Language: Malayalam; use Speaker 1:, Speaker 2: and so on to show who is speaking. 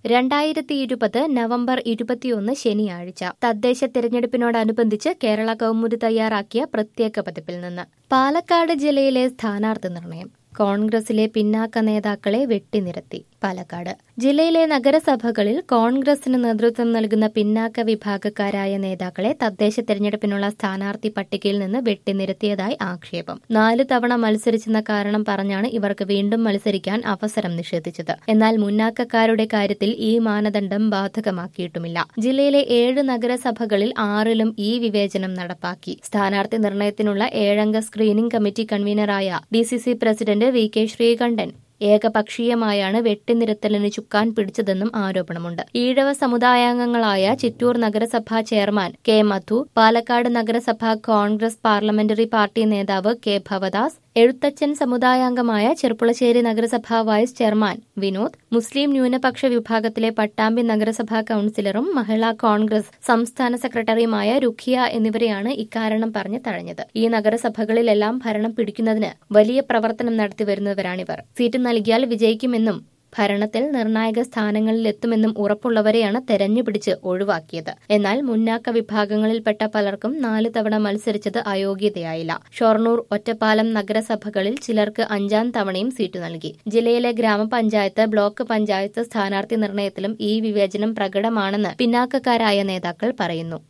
Speaker 1: രണ്ടായിരത്തി ഇരുപത് നവംബർ ഇരുപത്തിയൊന്ന് ശനിയാഴ്ച തദ്ദേശ തിരഞ്ഞെടുപ്പിനോടനുബന്ധിച്ച് കേരള കൗമുദി തയ്യാറാക്കിയ പ്രത്യേക പതിപ്പിൽ നിന്ന് പാലക്കാട് ജില്ലയിലെ സ്ഥാനാർത്ഥി നിർണയം കോൺഗ്രസിലെ പിന്നാക്ക നേതാക്കളെ വെട്ടിനിരത്തി പാലക്കാട് ജില്ലയിലെ നഗരസഭകളിൽ കോൺഗ്രസിന് നേതൃത്വം നൽകുന്ന പിന്നാക്ക വിഭാഗക്കാരായ നേതാക്കളെ തദ്ദേശ തെരഞ്ഞെടുപ്പിനുള്ള സ്ഥാനാർത്ഥി പട്ടികയിൽ നിന്ന് വെട്ടിനിരത്തിയതായി ആക്ഷേപം നാല് തവണ മത്സരിച്ചെന്ന കാരണം പറഞ്ഞാണ് ഇവർക്ക് വീണ്ടും മത്സരിക്കാൻ അവസരം നിഷേധിച്ചത് എന്നാൽ മുന്നാക്കക്കാരുടെ കാര്യത്തിൽ ഈ മാനദണ്ഡം ബാധകമാക്കിയിട്ടുമില്ല ജില്ലയിലെ ഏഴ് നഗരസഭകളിൽ ആറിലും ഈ വിവേചനം നടപ്പാക്കി സ്ഥാനാർത്ഥി നിർണയത്തിനുള്ള ഏഴംഗ സ്ക്രീനിംഗ് കമ്മിറ്റി കൺവീനറായ D C C president V K Sreekandan ഏകപക്ഷീയമായാണ് വെട്ടിനിരത്തലിന് ചുക്കാൻ പിടിച്ചതെന്നും ആരോപണമുണ്ട് ഈഴവ സമുദായാംഗങ്ങളായ ചിറ്റൂർ നഗരസഭാ ചെയർമാൻ കെ മധു പാലക്കാട് നഗരസഭ കോൺഗ്രസ് പാർലമെന്ററി പാർട്ടി നേതാവ് കെ ഭവദാസ് എഴുത്തച്ഛൻ സമുദായാംഗമായ ചെർപ്പുളശ്ശേരി നഗരസഭാ വൈസ് ചെയർമാൻ വിനോദ് മുസ്ലിം ന്യൂനപക്ഷ വിഭാഗത്തിലെ പട്ടാമ്പി നഗരസഭാ കൌൺസിലറും മഹിളാ കോൺഗ്രസ് സംസ്ഥാന സെക്രട്ടറിയുമായ രുഖിയ എന്നിവരെയാണ് ഇക്കാരണം പറഞ്ഞ് തഴഞ്ഞത് ഈ നഗരസഭകളിലെല്ലാം ഭരണം പിടിക്കുന്നതിന് വലിയ പ്രവർത്തനം നടത്തിവരുന്നവരാണിവർ സീറ്റ് നൽകിയാൽ വിജയിക്കുമെന്നും ഭരണത്തിൽ നിർണായക സ്ഥാനങ്ങളിലെത്തുമെന്നും ഉറപ്പുള്ളവരെയാണ് തെരഞ്ഞുപിടിച്ച് ഒഴിവാക്കിയത് എന്നാൽ മുന്നാക്ക വിഭാഗങ്ങളിൽപ്പെട്ട പലർക്കും നാല് തവണ മത്സരിച്ചത് അയോഗ്യതയായില്ല ഷൊർണൂർ ഒറ്റപ്പാലം നഗരസഭകളിൽ ചിലർക്ക് അഞ്ചാം തവണയും സീറ്റ് നൽകി ജില്ലയിലെ ഗ്രാമപഞ്ചായത്ത് ബ്ലോക്ക് പഞ്ചായത്ത് സ്ഥാനാർത്ഥി നിർണയത്തിലും ഈ വിവേചനം പ്രകടമാണെന്ന് പിന്നാക്കക്കാരായ നേതാക്കൾ പറയുന്നു